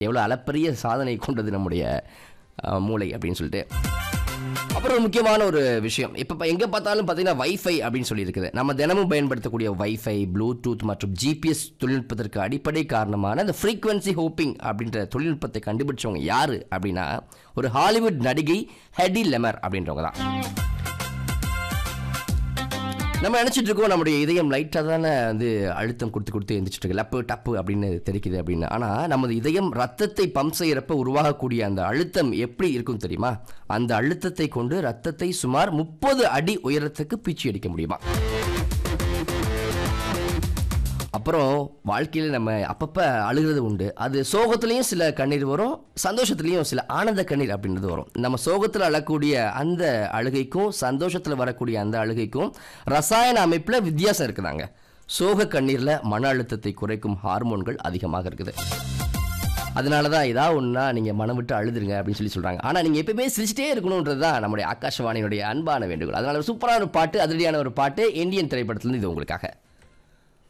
எவ்வளோ அளப்பரிய சாதனை கொண்டது நம்முடைய அஹ், மூளை அப்படின்னு சொல்லிட்டு அப்புறம் ஒரு முக்கியமான ஒரு விஷயம் இப்போ எங்கே பார்த்தாலும் பார்த்தீங்கன்னா வைஃபை அப்படின்னு சொல்லியிருக்குது நம்ம தினமும் பயன்படுத்தக்கூடிய வைஃபை ப்ளூடூத் மற்றும் ஜிபிஎஸ் தொழில்நுட்பத்திற்கு அடிப்படை காரணமான அந்த ஃப்ரீக்வன்சி ஹோப்பிங் அப்படின்ற தொழில்நுட்பத்தை கண்டுபிடிச்சவங்க யார் அப்படின்னா ஒரு ஹாலிவுட் நடிகை ஹெடி லெமர் அப்படின்றவங்க தான் நம்ம நினச்சிட்டு இருக்கோம் நம்முடைய இதயம் லைட்டாக தானே வந்து அழுத்தம் கொடுத்து கொடுத்து எந்திரிச்சிட்டு இருக்கு லப்பு டப்பு அப்படின்னு தெரிக்குது அப்படின்னு ஆனால் நமது இதயம் ரத்தத்தை பம்ப் செய்யறப்ப உருவாகக்கூடிய அந்த அழுத்தம் எப்படி இருக்கும் தெரியுமா அந்த அழுத்தத்தை கொண்டு ரத்தத்தை சுமார் முப்பது அடி உயரத்துக்கு பீச்சி அடிக்க முடியுமா அப்புறம் வாழ்க்கையில் நம்ம அப்பப்போ அழுகிறது உண்டு அது சோகத்துலேயும் சில கண்ணீர் வரும் சந்தோஷத்துலேயும் சில ஆனந்த கண்ணீர் அப்படின்றது வரும் நம்ம சோகத்தில் அழக்கூடிய அந்த அழுகைக்கும் சந்தோஷத்தில் வரக்கூடிய அந்த அழுகைக்கும் ரசாயன அமைப்பில் வித்தியாசம் இருக்குதாங்க சோக கண்ணீரில் மன அழுத்தத்தை குறைக்கும் ஹார்மோன்கள் அதிகமாக இருக்குது அதனால தான் ஏதாவது ஒன்றா நீங்கள் மனம் விட்டு அழுதுருங்க அப்படின்னு சொல்லி சொல்கிறாங்க ஆனால் நீங்கள் எப்பயுமே சிரிச்சிட்டே இருக்கணுன்றது தான் நம்முடைய ஆகாஷவாணியினுடைய அன்பான வேண்டுகோள் அதனால ஒரு சூப்பரான ஒரு பாட்டு அதிரடியான ஒரு பாட்டு இந்தியன் திரைப்படத்துலேருந்து இது உங்களுக்காக